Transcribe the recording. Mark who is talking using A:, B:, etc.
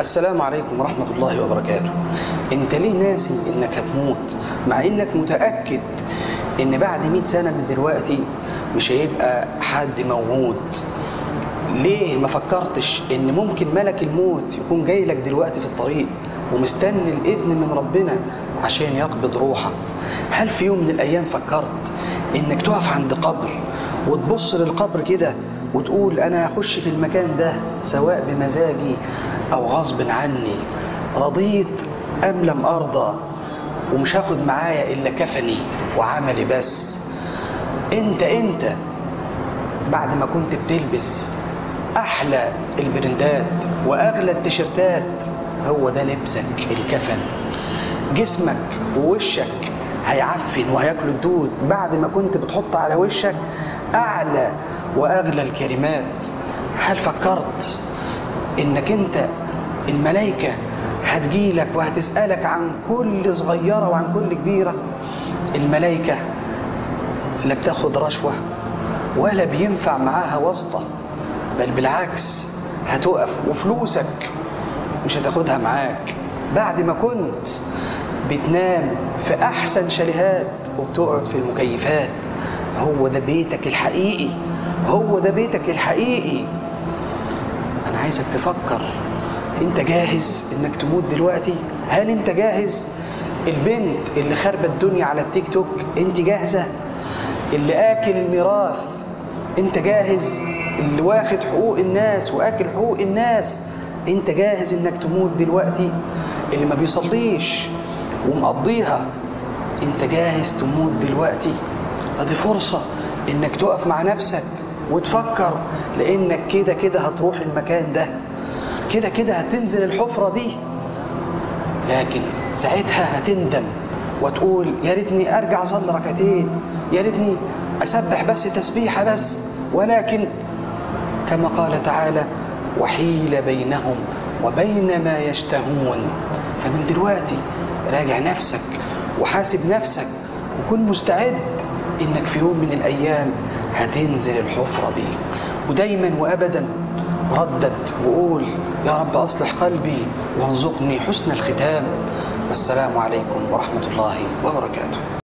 A: السلام عليكم ورحمة الله وبركاته انت ليه ناسي انك هتموت مع انك متأكد ان بعد 100 سنة من دلوقتي مش هيبقى حد موجود ليه ما فكرتش ان ممكن ملك الموت يكون جاي لك دلوقتي في الطريق ومستني الاذن من ربنا عشان يقبض روحك هل في يوم من الايام فكرت انك تقف عند قبر وتبص للقبر كده وتقول انا هخش في المكان ده سواء بمزاجي او غصب عني رضيت ام لم ارضى ومش هاخد معايا الا كفني وعملي بس انت انت بعد ما كنت بتلبس احلى البرندات واغلى التيشيرتات هو ده لبسك الكفن جسمك ووشك هيعفن وهياكل الدود بعد ما كنت بتحط على وشك اعلى واغلى الكلمات هل فكرت انك انت الملائكه هتجيلك وهتسالك عن كل صغيره وعن كل كبيره الملائكه لا بتاخد رشوه ولا بينفع معاها واسطه بل بالعكس هتقف وفلوسك مش هتاخدها معاك بعد ما كنت بتنام في احسن شاليهات وبتقعد في المكيفات هو ده بيتك الحقيقي هو ده بيتك الحقيقي انا عايزك تفكر انت جاهز انك تموت دلوقتي هل انت جاهز البنت اللي خاربه الدنيا على التيك توك انت جاهزه اللي اكل الميراث انت جاهز اللي واخد حقوق الناس واكل حقوق الناس انت جاهز انك تموت دلوقتي اللي ما بيصليش ومقضيها انت جاهز تموت دلوقتي ادي فرصة انك تقف مع نفسك وتفكر لانك كده كده هتروح المكان ده كده كده هتنزل الحفرة دي لكن ساعتها هتندم وتقول يا ريتني ارجع اصلي ركعتين يا ريتني اسبح بس تسبيحه بس ولكن كما قال تعالى وحيل بينهم وبين ما يشتهون فمن دلوقتي راجع نفسك وحاسب نفسك وكن مستعد انك في يوم من الايام هتنزل الحفره دي ودايما وابدا ردد وقول يا رب اصلح قلبي وارزقني حسن الختام والسلام عليكم ورحمه الله وبركاته